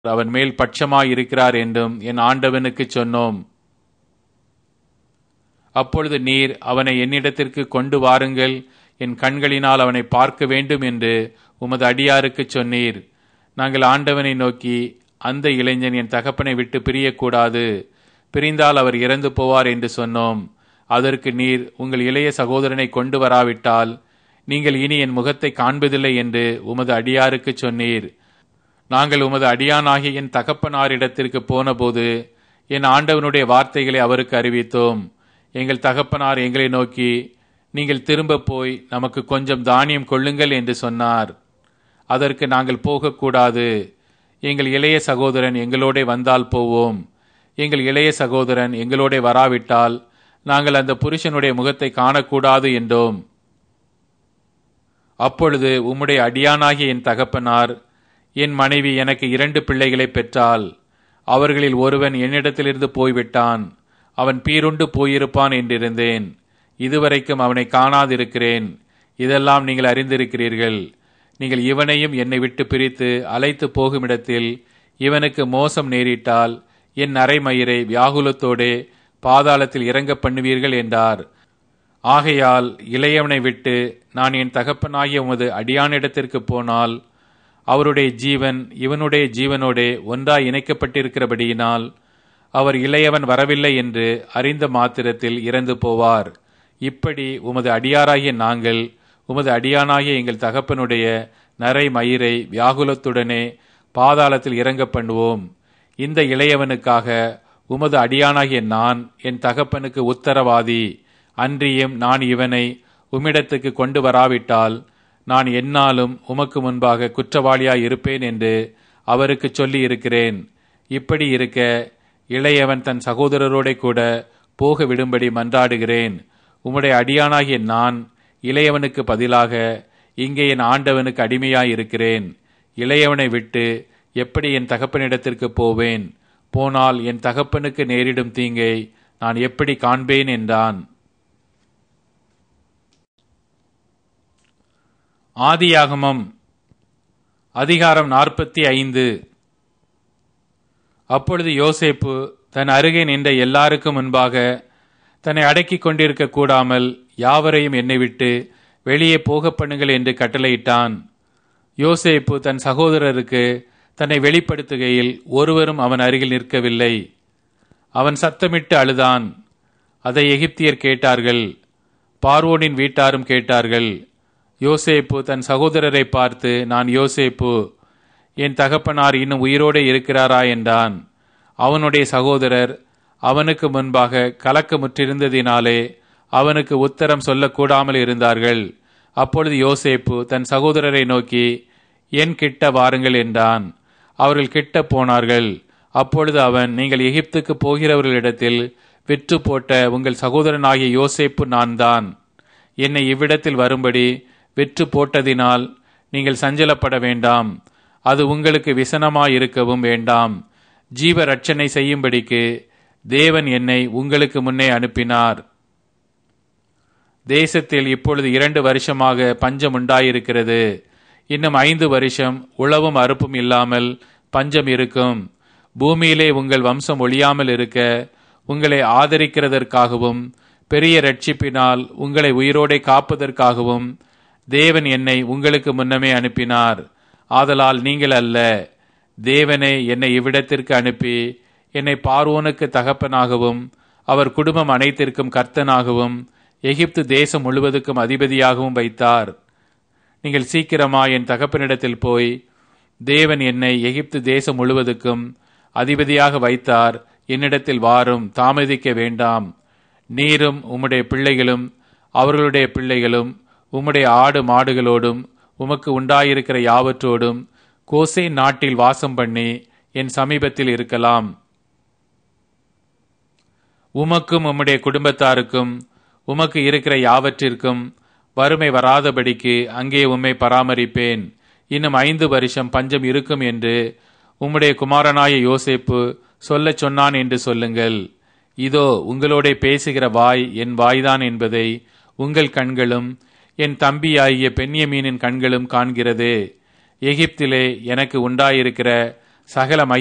அவன் மேல் பட்சமாயிருக்கிறார் என்றும் என் ஆண்டவனுக்கு சொன்னோம் அப்பொழுது நீர் அவனை என்னிடத்திற்கு கொண்டு வாருங்கள் என் கண்களினால் அவனை பார்க்க வேண்டும் என்று உமது அடியாருக்கு சொன்னீர் நாங்கள் ஆண்டவனை நோக்கி அந்த இளைஞன் என் தகப்பனை விட்டு பிரியக்கூடாது பிரிந்தால் அவர் இறந்து போவார் என்று சொன்னோம் அதற்கு நீர் உங்கள் இளைய சகோதரனை கொண்டு வராவிட்டால் நீங்கள் இனி என் முகத்தை காண்பதில்லை என்று உமது அடியாருக்கு சொன்னீர் நாங்கள் உமது அடியானாகிய என் தகப்பனாரிடத்திற்கு போனபோது என் ஆண்டவனுடைய வார்த்தைகளை அவருக்கு அறிவித்தோம் எங்கள் தகப்பனார் எங்களை நோக்கி நீங்கள் திரும்ப போய் நமக்கு கொஞ்சம் தானியம் கொள்ளுங்கள் என்று சொன்னார் அதற்கு நாங்கள் போகக்கூடாது எங்கள் இளைய சகோதரன் எங்களோட வந்தால் போவோம் எங்கள் இளைய சகோதரன் எங்களோட வராவிட்டால் நாங்கள் அந்த புருஷனுடைய முகத்தை காணக்கூடாது என்றோம் அப்பொழுது உம்முடைய அடியானாகிய என் தகப்பனார் என் மனைவி எனக்கு இரண்டு பிள்ளைகளை பெற்றாள் அவர்களில் ஒருவன் என்னிடத்திலிருந்து போய்விட்டான் அவன் பீருண்டு போயிருப்பான் என்றிருந்தேன் இதுவரைக்கும் அவனை காணாதிருக்கிறேன் இதெல்லாம் நீங்கள் அறிந்திருக்கிறீர்கள் நீங்கள் இவனையும் என்னை விட்டு பிரித்து அழைத்து போகுமிடத்தில் இவனுக்கு மோசம் நேரிட்டால் என் அரைமயிரை வியாகுலத்தோடே பாதாளத்தில் இறங்க பண்ணுவீர்கள் என்றார் ஆகையால் இளையவனை விட்டு நான் என் தகப்பனாகிய உமது அடியானிடத்திற்கு போனால் அவருடைய ஜீவன் இவனுடைய ஜீவனோடே ஒன்றாய் இணைக்கப்பட்டிருக்கிறபடியினால் அவர் இளையவன் வரவில்லை என்று அறிந்த மாத்திரத்தில் இறந்து போவார் இப்படி உமது அடியாராகிய நாங்கள் உமது அடியானாகிய எங்கள் தகப்பனுடைய நரை மயிரை வியாகுலத்துடனே பாதாளத்தில் இறங்க பண்ணுவோம் இந்த இளையவனுக்காக உமது அடியானாகிய நான் என் தகப்பனுக்கு உத்தரவாதி அன்றியும் நான் இவனை உம்மிடத்துக்கு கொண்டு வராவிட்டால் நான் என்னாலும் உமக்கு முன்பாக குற்றவாளியாய் இருப்பேன் என்று அவருக்கு சொல்லி இருக்கிறேன் இப்படி இருக்க இளையவன் தன் சகோதரரோட கூட போக விடும்படி மன்றாடுகிறேன் உம்முடைய அடியானாகிய நான் இளையவனுக்கு பதிலாக இங்கே என் ஆண்டவனுக்கு அடிமையாய் இருக்கிறேன் இளையவனை விட்டு எப்படி என் தகப்பனிடத்திற்கு போவேன் போனால் என் தகப்பனுக்கு நேரிடும் தீங்கை நான் எப்படி காண்பேன் என்றான் ஆதியாகமம் அதிகாரம் நாற்பத்தி ஐந்து அப்பொழுது யோசேப்பு தன் அருகே நின்ற எல்லாருக்கும் முன்பாக தன்னை அடக்கிக் கொண்டிருக்க கூடாமல் யாவரையும் என்னை விட்டு வெளியே போக பண்ணுங்கள் என்று கட்டளையிட்டான் யோசேப்பு தன் சகோதரருக்கு தன்னை வெளிப்படுத்துகையில் ஒருவரும் அவன் அருகில் நிற்கவில்லை அவன் சத்தமிட்டு அழுதான் அதை எகிப்தியர் கேட்டார்கள் பார்வோனின் வீட்டாரும் கேட்டார்கள் யோசேப்பு தன் சகோதரரை பார்த்து நான் யோசேப்பு என் தகப்பனார் இன்னும் உயிரோடு இருக்கிறாரா என்றான் அவனுடைய சகோதரர் அவனுக்கு முன்பாக கலக்கமுற்றிருந்ததினாலே அவனுக்கு உத்தரம் சொல்லக்கூடாமல் இருந்தார்கள் அப்பொழுது யோசேப்பு தன் சகோதரரை நோக்கி என் கிட்ட வாருங்கள் என்றான் அவர்கள் கிட்ட போனார்கள் அப்பொழுது அவன் நீங்கள் எகிப்துக்கு போகிறவர்களிடத்தில் விற்று போட்ட உங்கள் சகோதரனாகிய யோசேப்பு நான் தான் என்னை இவ்விடத்தில் வரும்படி விற்று போட்டதினால் நீங்கள் சஞ்சலப்பட வேண்டாம் அது உங்களுக்கு விசனமாயிருக்கவும் வேண்டாம் ஜீவ ரட்சனை செய்யும்படிக்கு தேவன் என்னை உங்களுக்கு முன்னே அனுப்பினார் தேசத்தில் இப்பொழுது இரண்டு வருஷமாக பஞ்சம் உண்டாயிருக்கிறது இன்னும் ஐந்து வருஷம் உழவும் அறுப்பும் இல்லாமல் பஞ்சம் இருக்கும் பூமியிலே உங்கள் வம்சம் ஒழியாமல் இருக்க உங்களை ஆதரிக்கிறதற்காகவும் பெரிய ரட்சிப்பினால் உங்களை உயிரோடே காப்பதற்காகவும் தேவன் என்னை உங்களுக்கு முன்னமே அனுப்பினார் ஆதலால் நீங்கள் அல்ல தேவனே என்னை இவ்விடத்திற்கு அனுப்பி என்னை பார்வோனுக்கு தகப்பனாகவும் அவர் குடும்பம் அனைத்திற்கும் கர்த்தனாகவும் எகிப்து தேசம் முழுவதுக்கும் அதிபதியாகவும் வைத்தார் நீங்கள் சீக்கிரமா என் தகப்பனிடத்தில் போய் தேவன் என்னை எகிப்து தேசம் முழுவதுக்கும் அதிபதியாக வைத்தார் என்னிடத்தில் வாரும் தாமதிக்க வேண்டாம் நீரும் உம்முடைய பிள்ளைகளும் அவர்களுடைய பிள்ளைகளும் உம்முடைய ஆடு மாடுகளோடும் உமக்கு உண்டாயிருக்கிற யாவற்றோடும் கோசே நாட்டில் வாசம் பண்ணி என் சமீபத்தில் இருக்கலாம் உமக்கும் உம்முடைய குடும்பத்தாருக்கும் உமக்கு இருக்கிற யாவற்றிற்கும் வறுமை வராதபடிக்கு அங்கே உம்மை பராமரிப்பேன் இன்னும் ஐந்து வருஷம் பஞ்சம் இருக்கும் என்று உம்முடைய குமாரனாய யோசேப்பு சொல்லச் சொன்னான் என்று சொல்லுங்கள் இதோ உங்களோட பேசுகிற வாய் என் வாய்தான் என்பதை உங்கள் கண்களும் என் தம்பியாகிய பெண்யமீனின் கண்களும் காண்கிறது எகிப்திலே எனக்கு உண்டாயிருக்கிற சகல